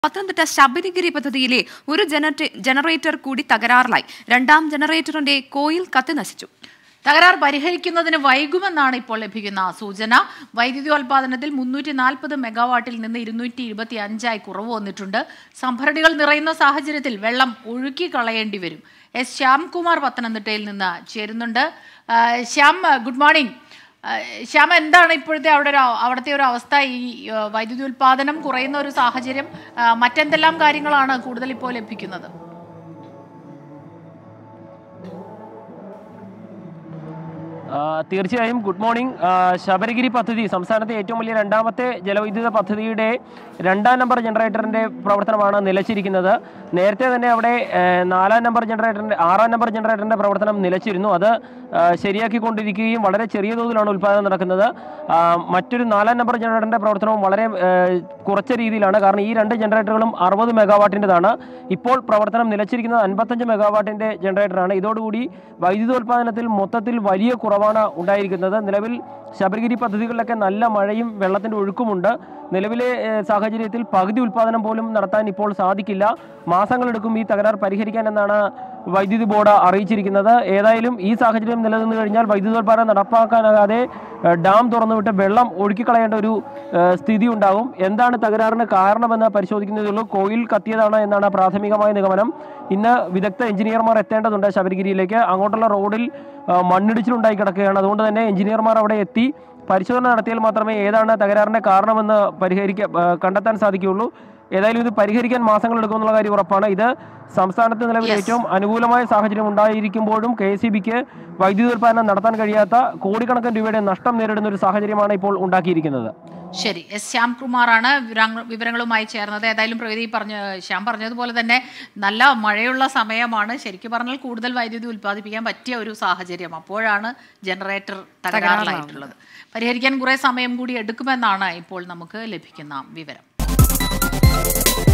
പത്തനംതിട്ട ശബരിഗിരി പദ്ധതിയിലെ ഒരു ജനറേ- ജനറേറ്റർ കൂടി തകരാറിലായി രണ്ടാം ജനറേറ്ററിന്റെ കോയിൽ കത്തി നശിച്ചു തകരാർ പരിഹരിക്കുന്നതിന് വൈകുമെന്നാണ് ഇപ്പോൾ ലഭിക്കുന്ന സൂചന വൈദ്യുതോൽപാദനത്തിൽ മുന്നൂറ്റി നാൽപ്പത് മെഗാവാട്ടിൽ നിന്ന് ഇരുന്നൂറ്റി ഇരുപത്തി അഞ്ചായി കുറവ് വന്നിട്ടുണ്ട് സംഭരണികൾ നിറയുന്ന സാഹചര്യത്തിൽ വെള്ളം ഒഴുക്കി കളയേണ്ടി വരും എസ് ശ്യാംകുമാർ പത്തനംതിട്ടയിൽ നിന്ന് ചേരുന്നുണ്ട് ആ, ശ്യാം ഗുഡ് മോർണിംഗ് ആ, ശ്യാം എന്താണ് ഇപ്പോഴത്തെ അവിടെ ഒരു അവ- അവിടുത്തെ ഒരു അവസ്ഥ ഈ ആ, വൈദ്യുതി ഉൽപാദനം കുറയുന്ന ഒരു സാഹചര്യം ആ, മറ്റെന്തെല്ലാം കാര്യങ്ങളാണ് കൂടുതൽ ഇപ്പോൾ ലഭിക്കുന്നത് ആ, തീർച്ചയായും ഗുഡ് മോർണിംഗ് ആ, ശബരിഗിരി പദ്ധതി സംസ്ഥാനത്തെ ഏറ്റവും വലിയ രണ്ടാമത്തെ ജലവൈദ്യുത പദ്ധതിയുടെ രണ്ടാം നമ്പർ ജനറേറ്ററിന്റെ പ്രവർത്തനമാണ് നിലച്ചിരിക്കുന്നത് നേരത്തെ തന്നെ അവിടെ ഏ, നാലാം നമ്പർ ജനറേറ്ററിന്റെ ആറാം നമ്പർ ജനറേറ്ററിന്റെ പ്രവർത്തനം നിലച്ചിരുന്നു അത് ആ, ശരിയാക്കിക്കൊണ്ടിരിക്കുകയും വളരെ ചെറിയ തോതിലാണ് ഉൽപ്പാദനം നടക്കുന്നത് ആ, മറ്റൊരു നാലാം നമ്പർ ജനറേറ്ററിന്റെ പ്രവർത്തനവും വളരെ ഏ, കുറച്ച രീതിയിലാണ് കാരണം ഈ രണ്ട് ജനറേറ്ററുകളും അറുപത് മെഗാവാട്ടിൻ്റെതാണ് ഇപ്പോൾ പ്രവർത്തനം നിലച്ചിരിക്കുന്നത് അൻപത്തഞ്ച് മെഗാവാട്ടിന്റെ ജനറേറ്ററാണ് ഇതോടുകൂടി വൈദ്യുതോൽപാദനത്തിൽ മൊത്തത്തിൽ വലിയ കുറവാണ് ഉണ്ടായിരിക്കുന്നത് നിലവിൽ ശബരിഗിരി പദ്ധതികളിലൊക്കെ നല്ല മഴയും വെള്ളത്തിന്റെ ഒഴുക്കുമുണ്ട് നിലവിലെ ഏഹ്, സാഹചര്യത്തിൽ പകുതി ഉൽപാദനം പോലും നടത്താൻ ഇപ്പോൾ സാധിക്കില്ല മാസങ്ങളെടുക്കും ഈ തകരാർ പരിഹരിക്കാൻ എന്നാണ് വൈദ്യുതി ബോർഡ് അറിയിച്ചിരിക്കുന്നത് ഏതായാലും ഈ സാഹചര്യം നിലനിന്ന് കഴിഞ്ഞാൽ വൈദ്യുതോൽപാദനം നടപ്പാക്കാനാകാതെ ഏഹ്, ഡാം തുറന്നുവിട്ട് വെള്ളം ഒഴുക്കിക്കളയേണ്ട ഒരു ഏഹ്, സ്ഥിതി ഉണ്ടാകും എന്താണ് തകരാറിന് കാരണമെന്ന് പരിശോധിക്കുന്നതുള്ളൂ കോയിൽ കത്തിയതാണ് എന്നാണ് പ്രാഥമികമായ നിഗമനം ഇന്ന് വിദഗ്ധ എഞ്ചിനീയർമാർ എത്തേണ്ടതുണ്ട് ശബരിഗിരിയിലേക്ക് അങ്ങോട്ടുള്ള റോഡിൽ ആ, മണ്ണിടിച്ചിലുണ്ടായി കിടക്കുകയാണ് അതുകൊണ്ട് തന്നെ എഞ്ചിനീയർമാർ അവിടെ എത്തി പരിശോധന നടത്തിയാൽ മാത്രമേ ഏതാണ് തകരാറിന്റെ കാരണമെന്ന് പരിഹരിക്കാൻ ആ, കണ്ടെത്താൻ സാധിക്കുകയുള്ളൂ ഏതായാലും ഇത് പരിഹരിക്കാൻ മാസങ്ങൾ എടുക്കുമെന്നുള്ള കാര്യം ഉറപ്പാണ് ഇത് സംസ്ഥാനത്ത് നിലവിൽ Yes. ഏറ്റവും അനുകൂലമായ സാഹചര്യം ഉണ്ടായിരിക്കുമ്പോഴും കെ എസ് ബിക്ക് വൈദ്യുതോൽപാദനം നടത്താൻ കഴിയാത്ത കോടിക്കണക്കിന് രൂപയുടെ നഷ്ടം നേരിടുന്ന ഒരു സാഹചര്യമാണ് ഇപ്പോൾ ഉണ്ടാക്കിയിരിക്കുന്നത് ശരി എസ് ശ്യാംകുമാറാണ് വിവരങ്ങ- വിവരങ്ങളുമായി ചേർന്നത് ഏതായാലും പ്രകൃതി പറഞ്ഞ ശ്യാം പറഞ്ഞതുപോലെ തന്നെ നല്ല മഴയുള്ള സമയമാണ് ശരിക്കും പറഞ്ഞാൽ കൂടുതൽ വൈദ്യുതി ഉൽപ്പാദിപ്പിക്കാൻ പറ്റിയ ഒരു സാഹചര്യം അപ്പോഴാണ് ജനറേറ്റർ തകരാറിലായിട്ടുള്ളത് പരിഹരിക്കാൻ കുറെ സമയം കൂടി എടുക്കുമെന്നാണ് ഇപ്പോൾ നമുക്ക് ലഭിക്കുന്ന വിവരം